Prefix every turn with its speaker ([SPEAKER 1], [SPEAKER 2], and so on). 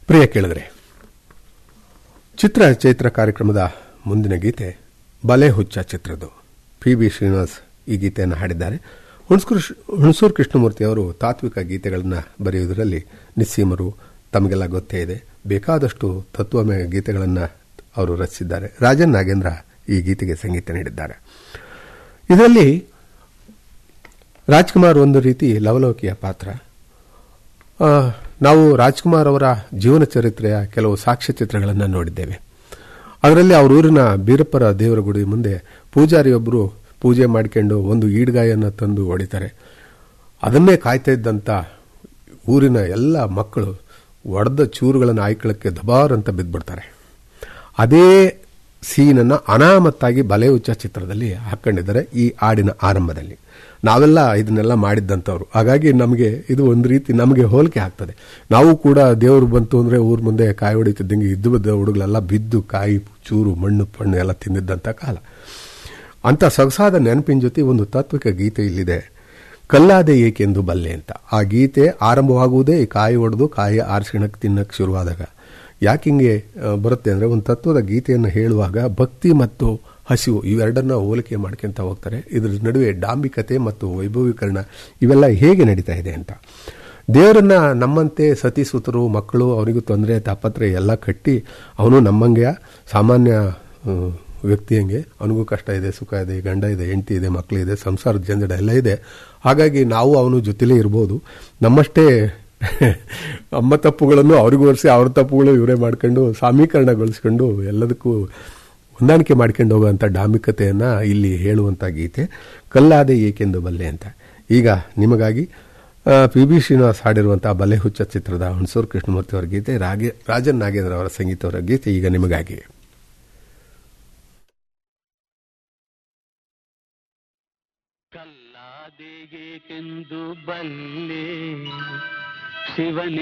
[SPEAKER 1] ಪ್ರಿಯ ಕೇಳಿದ್ರೆ ಚಿತ್ರ ಚೈತ್ರ ಕಾರ್ಯಕ್ರಮದ ಮುಂದಿನ ಗೀತೆ ಬಲೆ ಹುಚ್ಚ ಚಿತ್ರದ್ದು ಪಿ ಬಿ ಶ್ರೀನಿವಾಸ್ ಈ ಗೀತೆಯನ್ನು ಹಾಡಿದ್ದಾರೆ ಹುಣಸ್ಕೃ ಹುಣಸೂರು ಕೃಷ್ಣಮೂರ್ತಿ ಅವರು ತಾತ್ವಿಕ ಗೀತೆಗಳನ್ನು ಬರೆಯುವುದರಲ್ಲಿ ನಿಸ್ಸೀಮರು ತಮಗೆಲ್ಲ ಗೊತ್ತೇ ಇದೆ ಬೇಕಾದಷ್ಟು ತತ್ವಮಯ ಗೀತೆಗಳನ್ನು ಅವರು ರಚಿಸಿದ್ದಾರೆ ರಾಜನ್ ನಾಗೇಂದ್ರ ಈ ಗೀತೆಗೆ ಸಂಗೀತ ನೀಡಿದ್ದಾರೆ ಇದರಲ್ಲಿ ರಾಜ್ಕುಮಾರ್ ಒಂದು ರೀತಿ ಲವಲವಿಕೆಯ ಪಾತ್ರ ಆ, ನಾವು ರಾಜ್ಕುಮಾರ್ ಅವರ ಜೀವನ ಚರಿತ್ರೆಯ ಕೆಲವು ಸಾಕ್ಷ್ಯಚಿತ್ರಗಳನ್ನು ನೋಡಿದ್ದೇವೆ ಅದರಲ್ಲಿ ಅವ್ರ ಊರಿನ ಬೀರಪ್ಪರ ದೇವರ ಗುಡಿ ಮುಂದೆ ಪೂಜಾರಿಯೊಬ್ಬರು ಪೂಜೆ ಮಾಡಿಕೊಂಡು ಒಂದು ಈಡ್ಗಾಯನ್ನು ತಂದು ಹೊಡಿತಾರೆ ಅದನ್ನೇ ಕಾಯ್ತಾ ಇದ್ದಂಥ ಊರಿನ ಎಲ್ಲ ಮಕ್ಕಳು ಒಡೆದ ಚೂರುಗಳನ್ನು ಆಯ್ಕೊಳ್ಳಕ್ಕೆ ದಬಾರ್ ಅಂತ ಬಿದ್ದ್ಬಿಡ್ತಾರೆ ಅದೇ ಸೀನನ್ನು ಅನಾಮತ್ತಾಗಿ ಬಲೆ ಉಚ್ಚ ಚಿತ್ರದಲ್ಲಿ ಹಾಕೊಂಡಿದ್ದಾರೆ ಈ ಹಾಡಿನ ಆರಂಭದಲ್ಲಿ ನಾವೆಲ್ಲ ಇದನ್ನೆಲ್ಲ ಮಾಡಿದ್ದಂಥವ್ರು ಹಾಗಾಗಿ ನಮಗೆ ಇದು ಒಂದು ರೀತಿ ನಮಗೆ ಹೋಲಿಕೆ ಆಗ್ತದೆ ನಾವು ಕೂಡ ದೇವರು ಬಂತು ಅಂದರೆ ಊರ ಮುಂದೆ ಕಾಯಿ ಹೊಡಿತಿದ್ದಂಗೆ ಇದ್ದು ಬಿದ್ದ ಹುಡುಗಳೆಲ್ಲ ಬಿದ್ದು ಕಾಯಿ ಚೂರು ಮಣ್ಣು ಪಣ್ಣು ಎಲ್ಲ ತಿಂದಿದ್ದಂಥ ಕಾಲ ಅಂತ ಸೊಗಸಾದ ನೆನಪಿನ ಜೊತೆ ಒಂದು ತಾತ್ವಿಕ ಗೀತೆ ಇಲ್ಲಿದೆ ಕಲ್ಲಾದೆ ಏಕೆಂದು ಬಲ್ಲೆ ಅಂತ ಆ ಗೀತೆ ಆರಂಭವಾಗುವುದೇ ಈ ಕಾಯಿ ಹೊಡೆದು ಕಾಯಿ ಆರಿಸಿಣಕ್ಕೆ ತಿನ್ನಕ್ಕೆ ಶುರುವಾದಾಗ ಯಾಕೆ ಹಿಂಗೆ ಆ, ಬರುತ್ತೆ ಅಂದರೆ ಒಂದು ತತ್ವದ ಗೀತೆಯನ್ನು ಹೇಳುವಾಗ ಭಕ್ತಿ ಮತ್ತು ಹಸಿವು ಇವೆರಡನ್ನ ಹೋಲಿಕೆ ಮಾಡ್ಕೊಂತ ಹೋಗ್ತಾರೆ ಇದರ ನಡುವೆ ಡಾಂಬಿಕತೆ ಮತ್ತು ವೈಭವೀಕರಣ ಇವೆಲ್ಲ ಹೇಗೆ ನಡೀತಾ ಇದೆ ಅಂತ ದೇವರನ್ನ ನಮ್ಮಂತೆ ಸತಿ ಸುತರು ಮಕ್ಕಳು ಅವರಿಗೂ ತೊಂದರೆ ತಾಪತ್ರೆ ಎಲ್ಲ ಕಟ್ಟಿ ಅವನು ನಮ್ಮಂಗೆ ಸಾಮಾನ್ಯ ಆ, ವ್ಯಕ್ತಿ ಹಂಗೆ ಅವನಿಗೂ ಕಷ್ಟ ಇದೆ ಸುಖ ಇದೆ ಗಂಡ ಇದೆ ಹೆಂಡತಿ ಇದೆ ಮಕ್ಕಳಿದೆ ಸಂಸಾರದ ಜಂಜಡ ಎಲ್ಲ ಇದೆ ಹಾಗಾಗಿ ನಾವು ಅವನು ಜೊತೆಲೇ ಇರ್ಬೋದು ನಮ್ಮಷ್ಟೇ ಅಮ್ಮ ತಪ್ಪುಗಳನ್ನು ಅವ್ರಿಗೂ ಒರೆಸಿ ಅವ್ರ ತಪ್ಪುಗಳು ಇವರೇ ಮಾಡ್ಕೊಂಡು ಸಾಮೀಕರಣಗೊಳಿಸ್ಕೊಂಡು ಎಲ್ಲದಕ್ಕೂ ಹೊಂದಾಣಿಕೆ ಮಾಡ್ಕೊಂಡು ಹೋಗುವಂಥ ಡಾಂಬಿಕತೆಯನ್ನ ಇಲ್ಲಿ ಹೇಳುವಂಥ ಗೀತೆ ಕಲ್ಲಾದೆ ಏಕೆಂದು ಬಲ್ಲೆ ಅಂತ ಈಗ ನಿಮಗಾಗಿ ಪಿ ಬಿ ಶ್ರೀನಿವಾಸ್ ಹಾಡಿರುವಂತಹ ಬಲೆ ಹುಚ್ಚ ಚಿತ್ರದ ಹುಣಸೂರು ಕೃಷ್ಣಮೂರ್ತಿ ಅವರ ಗೀತೆ ರಾಗೆ ರಾಜನ್ ನಾಗೇಂದ್ರ ಅವರ ಸಂಗೀತವರ ಗೀತೆ ಈಗ ನಿಮಗಾಗಿ
[SPEAKER 2] ಕಲ್ಲಾದೆಗೇಕೆಂದು ಬಲ್ಲೆ ಶಿವನೇ